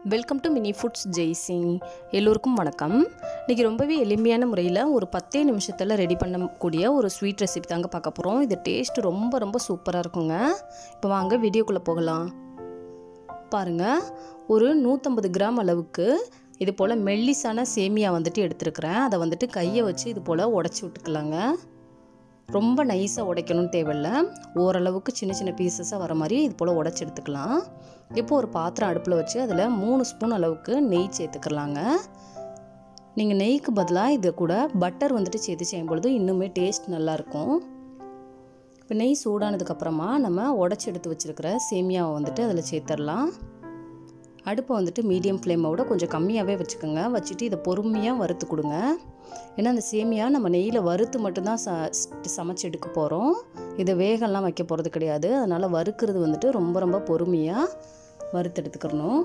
welcome to mini foods Jaisingh எல்லோருக்கும் வணக்கம் இன்றைக்கி ரொம்பவே எளிமையான முறையில் ஒரு பத்தே நிமிஷத்தில் ரெடி பண்ணக்கூடிய ஒரு ஸ்வீட் ரெசிபி தாங்க பார்க்க போகிறோம் இது டேஸ்ட் ரொம்ப ரொம்ப சூப்பராக இருக்குங்க இப்போ வாங்க வீடியோக்குள்ளே போகலாம் பாருங்கள் ஒரு நூற்றம்பது கிராம் அளவுக்கு இது போல் மெல்லிசான சேமியா வந்துட்டு எடுத்துருக்கிறேன் அதை வந்துட்டு கையை வச்சு இது போல் உடச்சி விட்டுக்கலாங்க ரொம்ப நைஸாக உடைக்கணும்னு தேவையில்ல ஓரளவுக்கு சின்ன சின்ன பீசஸாக வர மாதிரி இது போல் உடச்சி எடுத்துக்கலாம் இப்போ ஒரு பாத்திரம் அடுப்பில் வச்சு அதில் மூணு ஸ்பூன் அளவுக்கு நெய் சேர்த்துக்கலாங்க நீங்கள் நெய்க்கு பதிலாக இது கூட பட்டர் வந்துட்டு சேர்த்து செய்யும் பொழுது இன்னுமே டேஸ்ட் நல்லாயிருக்கும் இப்போ நெய் சூடானதுக்கப்புறமா நம்ம உடச்சி எடுத்து வச்சுருக்கிற சேமியாவை வந்துட்டு அதில் சேர்த்துடலாம் அடுப்பை வந்துட்டு மீடியம் ஃப்ளேமோட கொஞ்சம் கம்மியாகவே வச்சுக்கோங்க வச்சுட்டு இதை பொறுமையாக வறுத்து கொடுங்க ஏன்னா அந்த சேமியா நம்ம நெய்யில் வறுத்து மட்டும்தான் ச சமைச்சு எடுக்க போகிறோம் இதை வேகம்லாம் வைக்க போகிறது கிடையாது அதனால் வறுக்கிறது வந்துட்டு ரொம்ப ரொம்ப பொறுமையாக வறுத்து எடுத்துக்கிறணும்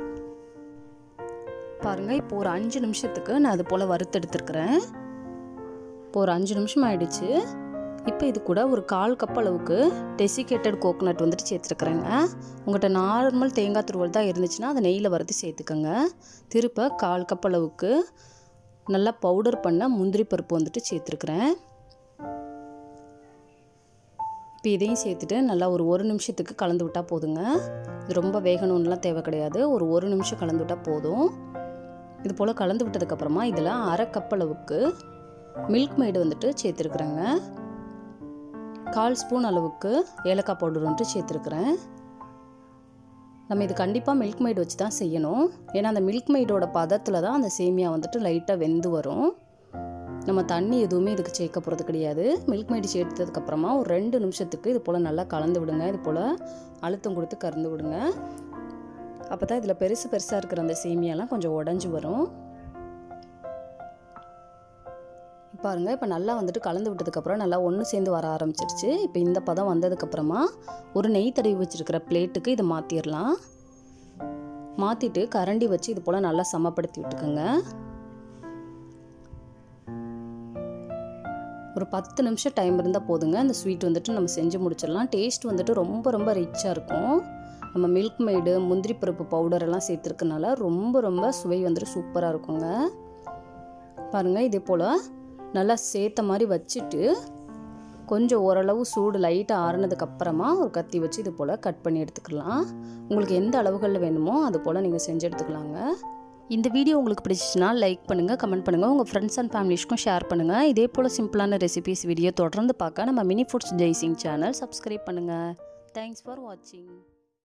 பாருங்கள் இப்போ ஒரு அஞ்சு நிமிஷத்துக்கு நான் அது போல் வறுத்து எடுத்துருக்குறேன் இப்போ ஒரு அஞ்சு நிமிஷம் ஆயிடுச்சு இப்போ இது கூட ஒரு கால் கப் அளவுக்கு டெசிகேட்டட் கோகோனட் வந்துட்டு சேர்த்துருக்குறேங்க உங்கள்கிட்ட நார்மல் தேங்காய் துருவல் தான் இருந்துச்சுன்னா அதை நெய்யில் வறுத்து சேர்த்துக்கோங்க திருப்ப கால் கப் அளவுக்கு நல்லா பவுடர் பண்ண முந்திரி பருப்பு வந்துட்டு சேர்த்துருக்குறேன் இப்போ இதையும் சேர்த்துட்டு நல்லா ஒரு ஒரு நிமிஷத்துக்கு கலந்து விட்டால் போதுங்க இது ரொம்ப வேகணும்லாம் தேவை கிடையாது ஒரு ஒரு நிமிஷம் கலந்து விட்டால் போதும் இது போல் கலந்து விட்டதுக்கப்புறமா இதில் அரை கப் அளவுக்கு மில்க் மேடு வந்துட்டு சேர்த்துருக்குறேங்க கால் ஸ்பூன் அளவுக்கு ஏலக்காய் பவுடர் வந்துட்டு சேர்த்துருக்குறேன் நம்ம இது கண்டிப்பாக மில்க் மைட் வச்சு தான் செய்யணும் ஏன்னா அந்த மில்க் மைடோட பதத்தில் தான் அந்த சேமியா வந்துட்டு லைட்டாக வெந்து வரும் நம்ம தண்ணி எதுவுமே இதுக்கு சேர்க்க போகிறது கிடையாது மில்க் மைடு சேர்த்ததுக்கப்புறமா ஒரு ரெண்டு நிமிஷத்துக்கு இது போல் நல்லா கலந்து விடுங்க இது போல் அழுத்தம் கொடுத்து கறந்து விடுங்க அப்போ தான் இதில் பெருசு பெருசாக இருக்கிற அந்த சேமியாலாம் கொஞ்சம் உடஞ்சி வரும் பாருங்கள் இப்போ நல்லா வந்துட்டு கலந்து விட்டதுக்கப்புறம் நல்லா ஒன்று சேர்ந்து வர ஆரம்பிச்சிருச்சு இப்போ இந்த பதம் வந்ததுக்கப்புறமா ஒரு நெய் தடவி வச்சுருக்கிற பிளேட்டுக்கு இதை மாற்றிடலாம் மாற்றிட்டு கரண்டி வச்சு இது போல் நல்லா சமப்படுத்தி விட்டுக்கோங்க ஒரு பத்து நிமிஷம் டைம் இருந்தால் போதுங்க அந்த ஸ்வீட் வந்துட்டு நம்ம செஞ்சு முடிச்சிடலாம் டேஸ்ட் வந்துட்டு ரொம்ப ரொம்ப ரிச்சாக இருக்கும் நம்ம மில்க் மெய்டு முந்திரி பருப்பு பவுடர் எல்லாம் சேர்த்துருக்கனால ரொம்ப ரொம்ப சுவை வந்துட்டு சூப்பராக இருக்குங்க பாருங்கள் இதே போல் நல்லா சேர்த்த மாதிரி வச்சுட்டு கொஞ்சம் ஓரளவு சூடு லைட்டாக ஆறுனதுக்கப்புறமா ஒரு கத்தி வச்சு இது போல் கட் பண்ணி எடுத்துக்கலாம் உங்களுக்கு எந்த அளவுகளில் வேணுமோ அது போல் நீங்கள் செஞ்சு எடுத்துக்கலாங்க இந்த வீடியோ உங்களுக்கு பிடிச்சிச்சுன்னா லைக் பண்ணுங்கள் கமெண்ட் பண்ணுங்கள் உங்கள் ஃப்ரெண்ட்ஸ் அண்ட் ஃபேமிலிஸ்க்கும் ஷேர் பண்ணுங்கள் இதே போல் சிம்பிளான ரெசிபிஸ் வீடியோ தொடர்ந்து பார்க்க நம்ம mini foods Jaisingh channel subscribe பண்ணுங்கள் தேங்க்ஸ் ஃபார் வாட்சிங்